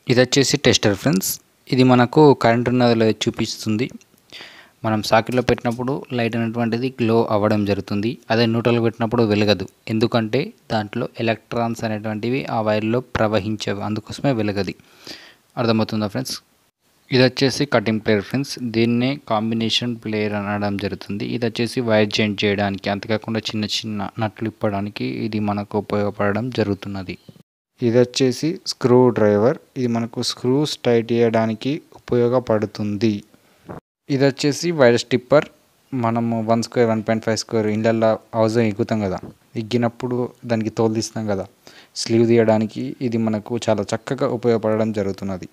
ఇది వచ్చేసి tester friends ఇది మనకు కరెంట్ ఉన్నది లేదో చూపిస్తుంది మనం సాకెట్లో పెట్టినప్పుడు లైట్ అనేటువంటిది గ్లో అవ్వడం జరుగుతుంది అదే న్యూట్రల్ పెట్టినప్పుడు వెలగదు ఎందుకంటే దాంట్లో ఎలక్ట్రాన్స్ అనేటువంటివి ఆ వైర్లో ప్రవహించవు అందుకోసమే వెలగది అర్థమవుతుందా ఫ్రెండ్స్ ఇది వచ్చేసి కటింగ్ ప్లేయర్ ఫ్రెండ్స్ దీన్నే కాంబినేషన్ ప్లేయర్ అనడం జరుగుతుంది ఇది వచ్చేసి వైర్ జాయింట్ చేయడానికి అంతేకాకుండా చిన్న చిన్న నట్లు ఇప్పడానికి ఇది మనకు ఉపయోగపడడం జరుగుతున్నది ఇది వచ్చేసి స్క్రూ డ్రైవర్ ఇది మనకు స్క్రూస్ టైట్ చేయడానికి ఉపయోగపడుతుంది ఇది వచ్చేసి వైర్ స్టిప్పర్ మనము one square one point five square ఇళ్ళల్లో హౌస్ ఎగ్గుతాం కదా ఎగ్గినప్పుడు దానికి తోలు తీస్తాం కదా స్లీవ్ తీయడానికి ఇది మనకు చాలా చక్కగా ఉపయోగపడడం జరుగుతున్నది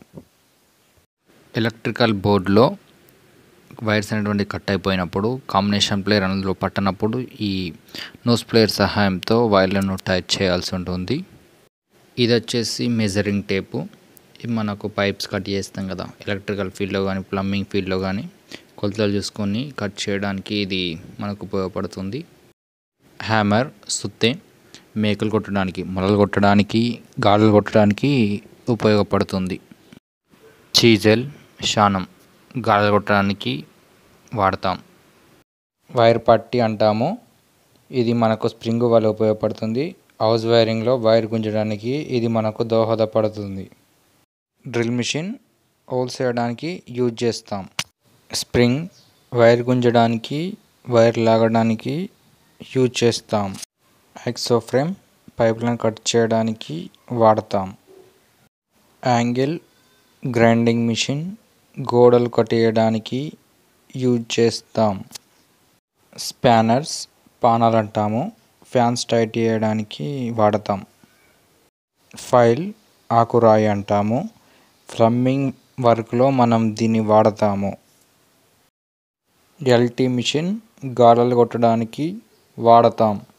ఎలక్ట్రికల్ బోర్డులో వైర్స్ అనేటువంటి కట్ అయిపోయినప్పుడు కాంబినేషన్ ప్లేయర్ అందులో పట్టనప్పుడు ఈ నోస్ ప్లేయర్ సహాయంతో వైర్లను టైట్ చేయాల్సి ఉంటుంది ఇది వచ్చేసి మెజరింగ్ టేపు ఇది మనకు పైప్స్ కట్ చేస్తాం కదా ఎలక్ట్రికల్ ఫీల్డ్లో కానీ ప్లంబింగ్ ఫీల్డ్లో కానీ కొలతలు చూసుకొని కట్ చేయడానికి ఇది మనకు ఉపయోగపడుతుంది హ్యామర్ సుత్తె మేకలు కొట్టడానికి మొలలు కొట్టడానికి గాడులు కొట్టడానికి ఉపయోగపడుతుంది చీజల్ శానం గాడులు కొట్టడానికి వాడతాం వైర్ పట్టి అంటాము ఇది మనకు స్ప్రింగ్ వల్ల ఉపయోగపడుతుంది హౌస్ వైరింగ్లో వైర్ గుంజడానికి ఇది మనకు దోహదపడుతుంది డ్రిల్ మిషన్ హోల్స్ వేయడానికి యూజ్ చేస్తాం స్ప్రింగ్ వైర్ గుంజడానికి వైర్ లాగడానికి యూజ్ చేస్తాం ఎక్సో ఫ్రేమ్ పైప్లను కట్ చేయడానికి వాడతాం యాంగిల్ గ్రైండింగ్ మిషన్ గోడలు కట్టేయడానికి యూజ్ చేస్తాం స్పానర్స్ పానాలు అంటాము ఫ్యాన్స్ టైట్ చేయడానికి వాడతాం ఫైల్ ఆకురాయి అంటాము ప్లంబింగ్ వర్క్లో మనం దీన్ని వాడతాము ఎల్టీ మిషన్ గాడలు కొట్టడానికి వాడతాం